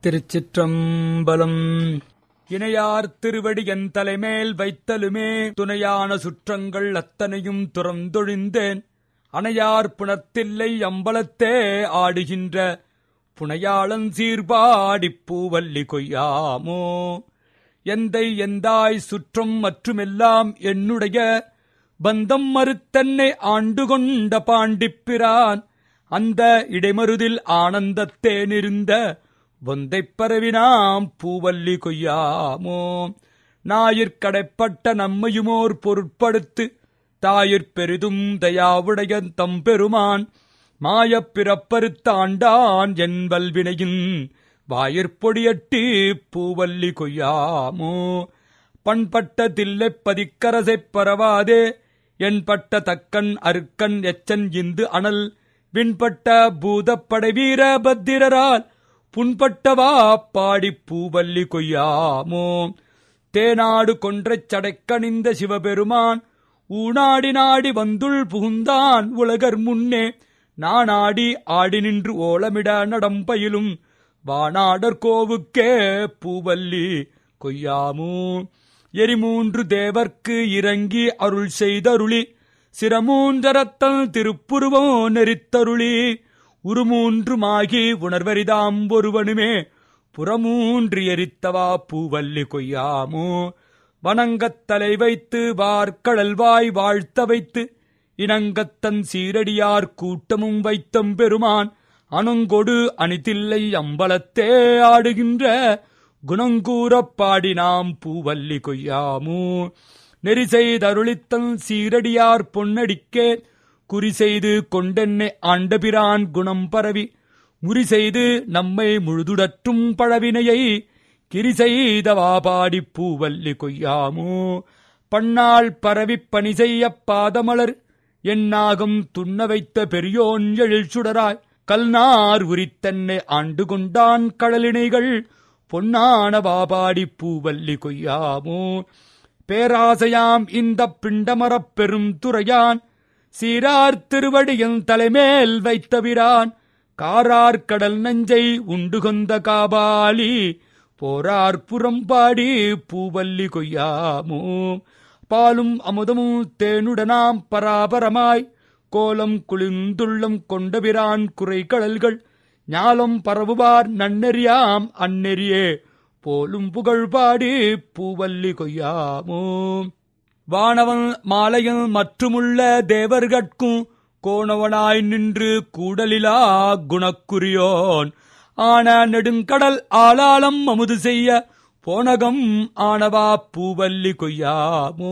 திருச்சிற்றம்பலம் இணையார் திருவடியன் தலைமேல் வைத்தலுமே துணையான சுற்றங்கள் அத்தனையும் துறந்தொழிந்தேன் அணையார் புனத்தில்லை அம்பலத்தே ஆடுகின்ற புனையாளன் சீர்பாடிப் பூவல்லி கொய்யாமோ எந்தை எந்தாய் சுற்றம் மற்றுமெல்லாம் என்னுடைய பந்தம் மறுத்தன்னை ஆண்டு கொண்ட பாண்டிப்பிரான் அந்த இடைமருதில் ஆனந்தத்தேனிருந்த பொந்தைப் பரவினாம் பூவல்லி கொய்யாமோ ஞாயிற்கடைப்பட்ட நம்மையுமோர் பொருட்படுத்து தாயிற் பெரிதும் தயாவுடைய தம்பெருமான் மாயப் பிறப்பறுத்த ஆண்டான் என் வல்வினையின் வாயிற்பொடியட்டி பூவல்லி கொய்யாமோ பண்பட்ட தில்லைப் பதிக்கரசைப் பரவாதே என்பட்ட தக்கன் அருக்கன் எச்சன் இந்து அனல் விண்பட்ட பூதப்படை வீர பத்திரரால் புண்பட்டவா பாடிப் பூவல்லி கொய்யாமோ தேநாடு கொன்றைச் சடைக்கணிந்த சிவபெருமான் ஊனாடி நாடி வந்துள் புகுந்தான் உலகர் முன்னே நானாடி ஆடி நின்று ஓலமிட நடம்பயிலும் வானாடர் கோவுக்கே பூவல்லி கொய்யாமோ எரிமூன்று தேவர்க்கு இறங்கி அருள் செய்தருளி சிரமூன்றரத்தல் திருப்புருவோ நெறித்தருளி உருமூன்றுமாகி உணர்வரிதாம் ஒருவனுமே புறமூன்று எரித்தவா பூவல்லி கொய்யாமோ வணங்கத் தலை வைத்து வார்கடல்வாய் வாழ்த்த வைத்து இனங்கத்தன் சீரடியார் கூட்டமும் வைத்தம் பெருமான் அணங்கொடு அணிதில்லை அம்பலத்தே ஆடுகின்ற குணங்கூறப் பாடினாம் பூவல்லி கொய்யாமோ நெறி செய்தருளித்தன் சீரடியார் பொன்னடிக்கே குறி செய்து கொண்டென்னை ஆண்டபிரான் குணம் பரவி முறி செய்து நம்மை முழுதுடற்றும் பழவினையை கிரி செய்தவா பாடி பூவல்லி கொய்யாமோ பன்னாள் பரவிப் பணி செய்ய பாதமலர் என்னாகும் துண்ண வைத்த பெரியோன் எழில் சுடராய் கல்நார் உரித்தன்னை ஆண்டு கொண்டான் கடலினைகள் பொன்னான வாபாடி பூவல்லி கொய்யாமோ பேராசையாம் இந்த பிண்டமரப் பெரும் துறையான் சீரார் திருவடியின் தலைமேல் வைத்தவிரான் காரார் கடல் நஞ்சை உண்டு கொந்த காபாலி போரார் புறம்பாடி பூவல்லி கொய்யாமோ பாலும் அமுதமும் தேனுடனாம் பராபரமாய் கோலம் குளிர்ந்துள்ளம் கொண்டபிரான் குறை கடல்கள் ஞாலம் பரவுவார் நன்னெறியாம் அந்நெறியே போலும் புகழ் பாடி பூவல்லி கொய்யாமோ வானவன் மாலையில் மற்றுமுள்ள தேவர்கட்கும் கோணவனாய் நின்று கூடலிலா குணக்குரியோன் ஆன நெடுங்கடல் ஆளாளம் அமுது செய்ய போனகம் ஆனவா பூவல்லி கொய்யாமோ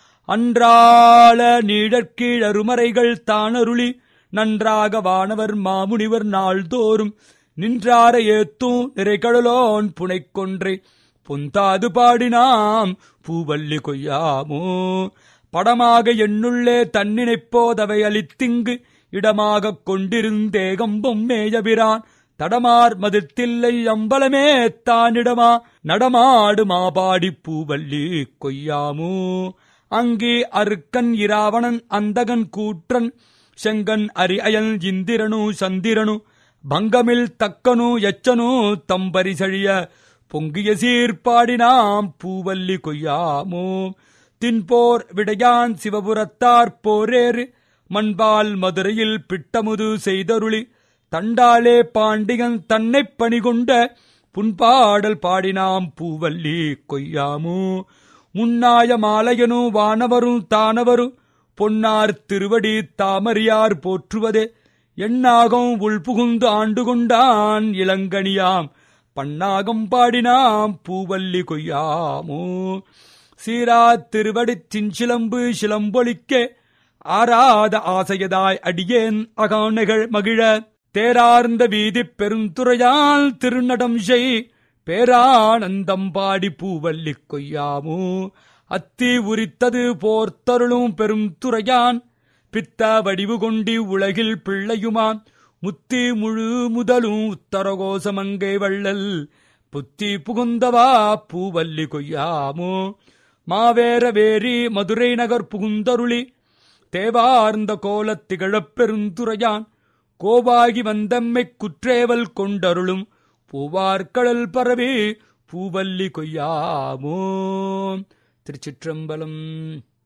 அன்றாள நீடற்கீழ் அருமறைகள் தானருளி நன்றாக வானவர் மாமுனிவர் நாள்தோறும் நின்றார ஏத்தும் நிறைகடலோன் புனைக்கொன்றை பொந்தாது பாடினாம் பூவல்லி கொய்யாமோ படமாக என்னுள்ளே தன்னினைப்போதவை அளித்திங்கு இடமாகக் கொண்டிருந்தேகம்பம் மேயபிரான் தடமார் மதிர்த்தில்லை அம்பலமே தானிடமா நடமாடு மாபாடி பூவல்லி கொய்யாமோ அங்கே அருக்கன் இராவணன் அந்தகன் கூற்றன் செங்கன் அரி அயல் இந்திரனு சந்திரனு பங்கமில் தக்கனு எச்சனு தம்பரிசழிய பொங்கிய சீர்பாடினாம் பூவல்லி கொய்யாமோ தின்போர் விடையான் சிவபுரத்தார் போரேறு மண்பால் மதுரையில் பிட்டமுது செய்தருளி தண்டாளே பாண்டியன் தன்னைப் பணிகொண்ட புண்பாடல் பாடினாம் பூவல்லி கொய்யாமோ முன்னாய மாலையனு வானவரும் தானவரு பொன்னார் திருவடி தாமரியார் போற்றுவதே எண்ணாகம் உள்புகுந்து ஆண்டு கொண்டான் இளங்கனியாம் பன்னாகம் பாடினாம் பூவல்லி கொய்யாமோ சீரா திருவடிச் சிஞ்சிலம்பு சிலம்பொலிக்கே ஆராத ஆசையதாய் அடியேன் அகானைகள் மகிழ தேரார்ந்த வீதி பெருந்துறையால் திருநடம் செய் பேரானந்தம் பாடி பூவல்லி கொய்யாமோ அத்தி உரித்தது போர்த்தருளும் பெரும் துறையான் பித்த வடிவு கொண்டி உலகில் பிள்ளையுமாம் முத்தி முழு முதலும் உத்தரகோசமங்கை வள்ளல் புத்தி புகுந்தவா பூவல்லி கொய்யாமோ மாவேர வேரி மதுரை நகர் புகுந்தருளி தேவார்ந்த கோலத் திகழப் பெருந்துரையான் கோவாகி வந்தம்மைக் குற்றேவல் கொண்டருளும் பூவார்கடல் பரவி பூவல்லி கொய்யாமோ திருச்சிற்றம்பலம்